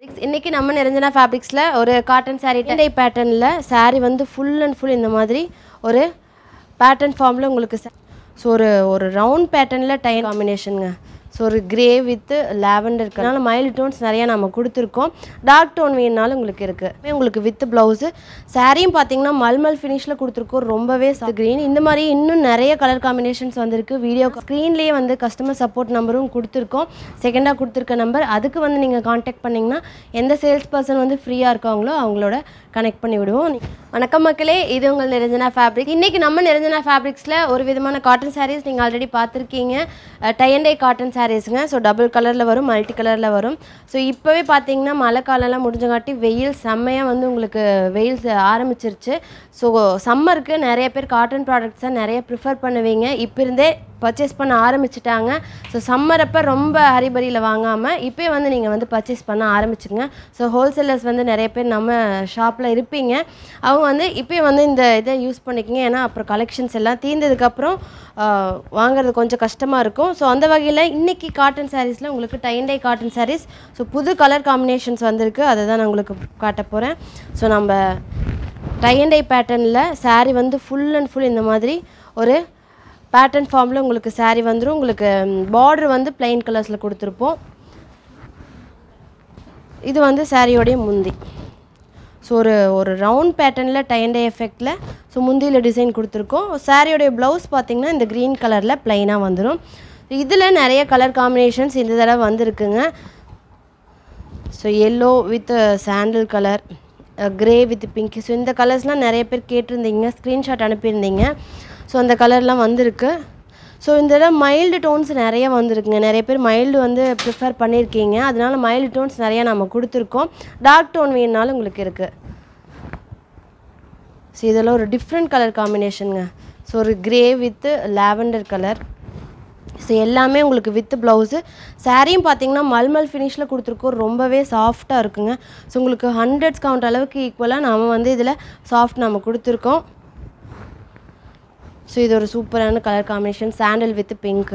இன்னைக்கு நம்ம நிரஞ்சனா ஃபேப்ரிக்ஸில் ஒரு காட்டன் saree டை பேட்டர்னில் saree வந்து ஃபுல் அண்ட் ஃபுல் இந்த மாதிரி ஒரு பேட்டர்ன் ஃபார்மில் உங்களுக்கு ஸோ ஒரு ஒரு ரவுண்ட் பேட்டர்னில் டை காம்பினேஷனுங்க ஸோ ஒரு கிரே வித் லாவெண்டர் இருக்கனால மைல்டு டோன்ஸ் நிறையா நம்ம கொடுத்துருக்கோம் டார்க் டோன் வேணுனாலும் உங்களுக்கு இருக்குது உங்களுக்கு வித் ப்ளவுஸு சாரியும் பார்த்தீங்கன்னா மல்மல் ஃபினிஷில் கொடுத்துருக்கோம் ரொம்பவே க்ரீன் இந்த மாதிரி இன்னும் நிறைய கலர் காம்பினேஷன்ஸ் வந்திருக்கு வீடியோ ஸ்க்ரீன்லேயே வந்து கஸ்டமர் சப்போர்ட் நம்பரும் கொடுத்துருக்கோம் செகண்டாக கொடுத்துருக்க நம்பர் அதுக்கு வந்து நீங்கள் காண்டாக்ட் பண்ணிங்கன்னா எந்த சேல்ஸ் பர்சன் வந்து ஃப்ரீயாக இருக்காங்களோ அவங்களோட கனெக்ட் பண்ணி விடுவோம் வணக்கம் மக்களே இது உங்கள் நிரஞ்சனா ஃபேப்ரிக் இன்றைக்கி நம்ம நிரஞ்சனா ஃபேப்ரிக்ஸில் ஒரு விதமான காட்டன் சாரீஸ் நீங்கள் ஆல்ரெடி பார்த்துருக்கீங்க டை அண்ட் டை காட்டன் சாரீஸுங்க ஸோ டபுள் கலரில் வரும் மல்டி கலரில் வரும் ஸோ இப்போவே பார்த்தீங்கன்னா மழை காலம்லாம் முடிஞ்சங்காட்டி வெயில் செம்மையாக வந்து உங்களுக்கு வெயில் ச- ஆரம்பிச்சிருச்சு ஸோ சம்மருக்கு நிறைய பேர் காட்டன் ப்ராடக்ட்ஸை நிறைய ப்ரிஃபர் பண்ணுவீங்க இப்போ இருந்தே பர்ச்சேஸ் பண்ண ஆரம்பிச்சிட்டாங்க ஸோ சம்மர் அப்போ ரொம்ப ஹரிபரியில் வாங்காமல் இப்போயே வந்து நீங்கள் வந்து பர்ச்சேஸ் பண்ண ஆரம்பிச்சுங்க ஸோ ஹோல்சேலர்ஸ் வந்து நிறைய பேர் நம்ம ஷாப்பில் இருப்பீங்க அவங்க வந்து இப்போயே வந்து இந்த இதை யூஸ் பண்ணிக்கங்க ஏன்னா அப்புறம் கலெக்ஷன்ஸ் எல்லாம் தீர்ந்ததுக்கப்புறம் வாங்குறது கொஞ்சம் கஷ்டமாக இருக்கும் ஸோ அந்த வகையில் இன்றைக்கி காட்டன் சாரீஸில் உங்களுக்கு tie and dye cotton sarees so புது கலர் காம்பினேஷன்ஸ் வந்திருக்கு அதை தான் நான் உங்களுக்கு காட்ட போகிறேன் ஸோ நம்ம டை அண்ட் டை பேட்டர்னில் saree வந்து ஃபுல் அண்ட் ஃபுல் இந்த மாதிரி ஒரு பேட்டர்ன் ஃபார்மில் உங்களுக்கு saree வந்துடும் உங்களுக்கு பார்டர் வந்து plain கலர்ஸில் கொடுத்துருப்போம் இது வந்து சாரியோடைய முந்தி ஸோ ஒரு ஒரு ரவுண்ட் பேட்டர்னில் டைன் டை எஃபெக்டில் ஸோ முந்தியில் டிசைன் கொடுத்துருக்கோம் சாரியோடைய ப்ளவுஸ் பார்த்தீங்கன்னா இந்த க்ரீன் கலரில் ப்ளைனாக வந்துடும் இதில் நிறைய கலர் காம்பினேஷன்ஸ் இந்த தடவை வந்திருக்குங்க ஸோ எல்லோ வித் சாண்டில் colour grey with pink so இந்த கலர்ஸ்லாம் நிறைய பேர் கேட்டிருந்தீங்க ஸ்க்ரீன்ஷாட் அனுப்பியிருந்தீங்க ஸோ அந்த கலர்லாம் வந்திருக்கு ஸோ இந்த தடவை மைல்டு டோன்ஸ் நிறைய வந்திருக்குங்க நிறைய பேர் மைல்டு வந்து ப்ரிஃபர் பண்ணியிருக்கீங்க அதனால மைல்டு டோன்ஸ் நிறைய நம்ம கொடுத்துருக்கோம் டார்க் டோன் வேணுனாலும் உங்களுக்கு இருக்குது ஸோ இதெல்லாம் ஒரு டிஃப்ரெண்ட் கலர் காம்பினேஷனுங்க ஸோ ஒரு grey with lavender colour so எல்லாமே உங்களுக்கு வித் ப்ளவுஸு சாரியும் பார்த்தீங்கன்னா மல்மல் ஃபினிஷில் கொடுத்துருக்கோம் ரொம்பவே சாஃப்டாக இருக்குங்க ஸோ உங்களுக்கு ஹண்ட்ரட்ஸ் கவுண்ட் அளவுக்கு ஈக்குவலாக நம்ம வந்து இதில் சாஃப்ட் நம்ம கொடுத்துருக்கோம் ஸோ இது ஒரு சூப்பரான colour combination sandal with pink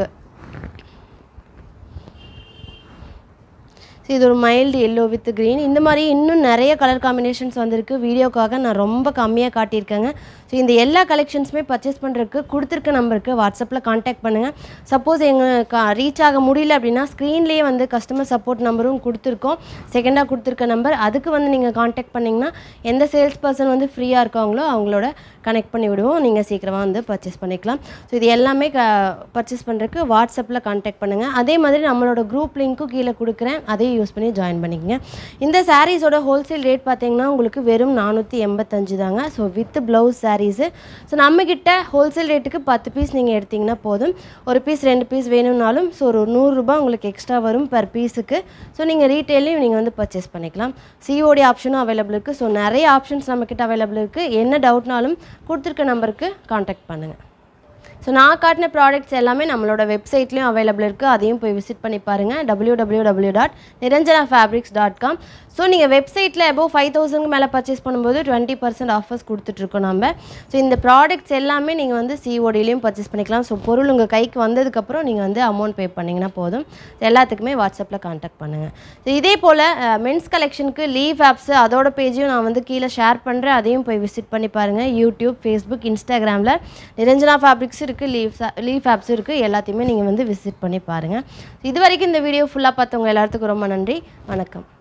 so இது ஒரு மைல்டு எல்லோ வித் க்ரீன் இந்த மாதிரி இன்னும் நிறைய கலர் காம்பினேஷன்ஸ் வந்திருக்கு வீடியோக்காக நான் ரொம்ப கம்மியாக காட்டியிருக்கேங்க ஸோ இந்த எல்லா கலெக்ஷன்ஸுமே பர்ச்சேஸ் பண்ணுறதுக்கு கொடுத்துருக்க நம்பருக்கு வாட்ஸ்அப்பில் காண்டாக்ட் பண்ணுங்கள் சப்போஸ் எங்கள் ரீச் ஆக முடியல அப்படின்னா ஸ்க்ரீன்லேயே வந்து கஸ்டமர் சப்போர்ட் நம்பரும் கொடுத்துருக்கோம் செகண்டாக கொடுத்துருக்க நம்பர் அதுக்கு வந்து நீங்கள் காண்டாக்ட் பண்ணிங்கன்னா எந்த சேல்ஸ் பர்சன் வந்து ஃப்ரீயாக இருக்காங்களோ அவங்களோட கனெக்ட் பண்ணி விடுவோம் நீங்கள் சீக்கிரமாக வந்து பர்ச்சேஸ் பண்ணிக்கலாம் ஸோ இது எல்லாமே க பர்ச்சேஸ் பண்ணுறதுக்கு வாட்ஸ்அப்பில் காண்டாக்ட் பண்ணுங்கள் அதே மாதிரி நம்மளோட குரூப் லிங்க்கும் கீழே கொடுக்குறேன் அதையும் யூஸ் பண்ணி ஜாயின் பண்ணிக்கங்க இந்த சாரீஸோட ஹோல்சேல் ரேட் பார்த்தீங்கன்னா உங்களுக்கு வெறும் நானூற்றி எண்பத்தஞ்சு தாங்க so with blouse sarees so நம்மக்கிட்ட ஹோல்சேல் ரேட்டுக்கு பத்து பீஸ் நீங்கள் எடுத்தீங்கன்னா போதும் ஒரு பீஸ் ரெண்டு பீஸ் வேணும்னாலும் ஸோ ஒரு நூறுரூபா உங்களுக்கு எக்ஸ்ட்ரா வரும் பர் பீஸுக்கு ஸோ நீங்கள் ரீட்டெயிலையும் நீங்கள் வந்து பர்ச்சேஸ் பண்ணிக்கலாம் சிஓடி ஆப்ஷனும் அவைலபிள் இருக்குது ஸோ நிறைய ஆப்ஷன்ஸ் நம்மக்கிட்ட அவைலபிள் இருக்குது என்ன டவுட்னாலும் கொடுத்துருக்க நம்பருக்கு காண்டாக்ட் பண்ணுங்கள் ஸோ நான் காட்டின ப்ராடக்ட்ஸ் எல்லாமே நம்மளோட வெப்சைட்லேயும் அவைலபிள் இருக்குது அதையும் போய் விசிட் பண்ணி பாருங்கள் W W W dot Niranjana fabrics dot com so நீங்கள் வெப்சைட்டில் எபோவ் ஃபைவ் தௌசண்ட்க்கு மேலே பர்ச்சேஸ் பண்ணும்போது டுவெண்ட்டி பர்சன்ட் ஆஃபர்ஸ் கொடுத்துட்ருக்கோம் நம்ம ஸோ இந்த ப்ராடக்ட்ஸ் எல்லாமே நீங்கள் வந்து சிஓடிலையும் பர்ச்சேஸ் பண்ணிக்கலாம் ஸோ பொருள் உங்கள் கைக்கு வந்ததுக்கப்புறம் நீங்கள் வந்து அமௌண்ட் பே பண்ணிங்கன்னா போதும் எல்லாத்துக்குமே வாட்ஸ்அப்பில் காண்டாக்ட் பண்ணுங்கள் ஸோ இதே போல் மென்ஸ் கலெக்ஷனுக்கு லீவ் ஆப்ஸு அதோட பேஜையும் நான் வந்து கீழே ஷேர் பண்ணுறேன் அதையும் போய் விசிட் பண்ணி பாருங்கள் யூடியூப் ஃபேஸ்புக் இன்ஸ்டாகிராமில் நிரஞ்சனா ஃபேப்ரிக்ஸ் இருக்குது லீவ் லீவ் ஆப்ஸ் இருக்குது எல்லாத்தையுமே நீங்கள் வந்து விசிட் பண்ணி பாருங்கள் இது வரைக்கும் இந்த வீடியோ ஃபுல்லாக பார்த்தவங்க எல்லாத்துக்கும் ரொம்ப நன்றி வணக்கம்